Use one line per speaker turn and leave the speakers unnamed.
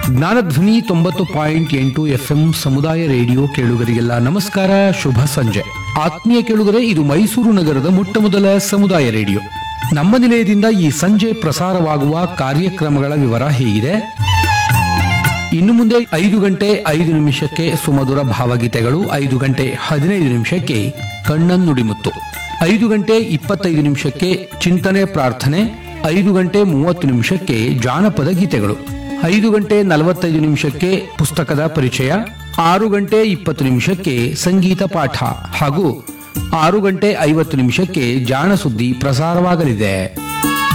ಜ್ಞಾನಧ್ವನಿ ತೊಂಬತ್ತು ಪಾಯಿಂಟ್ ಎಂಟು ಎಫ್ಎಂ ಸಮುದಾಯ ರೇಡಿಯೋ ಕೇಳುಗರಿಗೆಲ್ಲ ನಮಸ್ಕಾರ ಶುಭ ಸಂಜೆ ಆತ್ಮೀಯ ಕೇಳುಗರೆ ಇದು ಮೈಸೂರು ನಗರದ ಮೊಟ್ಟಮೊದಲ ಸಮುದಾಯ ರೇಡಿಯೋ ನಮ್ಮ ನಿಲಯದಿಂದ ಈ ಸಂಜೆ ಪ್ರಸಾರವಾಗುವ ಕಾರ್ಯಕ್ರಮಗಳ ವಿವರ ಹೀಗಿದೆ ಇನ್ನು ಮುಂದೆ ಐದು ಗಂಟೆ ಐದು ನಿಮಿಷಕ್ಕೆ ಸುಮಧುರ ಭಾವಗೀತೆಗಳು ಐದು ಗಂಟೆ ಹದಿನೈದು ನಿಮಿಷಕ್ಕೆ ಕಣ್ಣನ್ ನುಡಿಮುತ್ತು ಐದು ಗಂಟೆ ಇಪ್ಪತ್ತೈದು ನಿಮಿಷಕ್ಕೆ ಚಿಂತನೆ ಪ್ರಾರ್ಥನೆ ಐದು ಗಂಟೆ ಮೂವತ್ತು ನಿಮಿಷಕ್ಕೆ ಜಾನಪದ ಗೀತೆಗಳು ಐದು ಗಂಟೆ ನಲವತ್ತೈದು ನಿಮಿಷಕ್ಕೆ ಪುಸ್ತಕದ ಪರಿಚಯ ಆರು ಗಂಟೆ ಇಪ್ಪತ್ತು ನಿಮಿಷಕ್ಕೆ ಸಂಗೀತ ಪಾಠ ಹಾಗೂ ಆರು ಗಂಟೆ ಐವತ್ತು ನಿಮಿಷಕ್ಕೆ ಜಾಣ ಸುದ್ದಿ ಪ್ರಸಾರವಾಗಲಿದೆ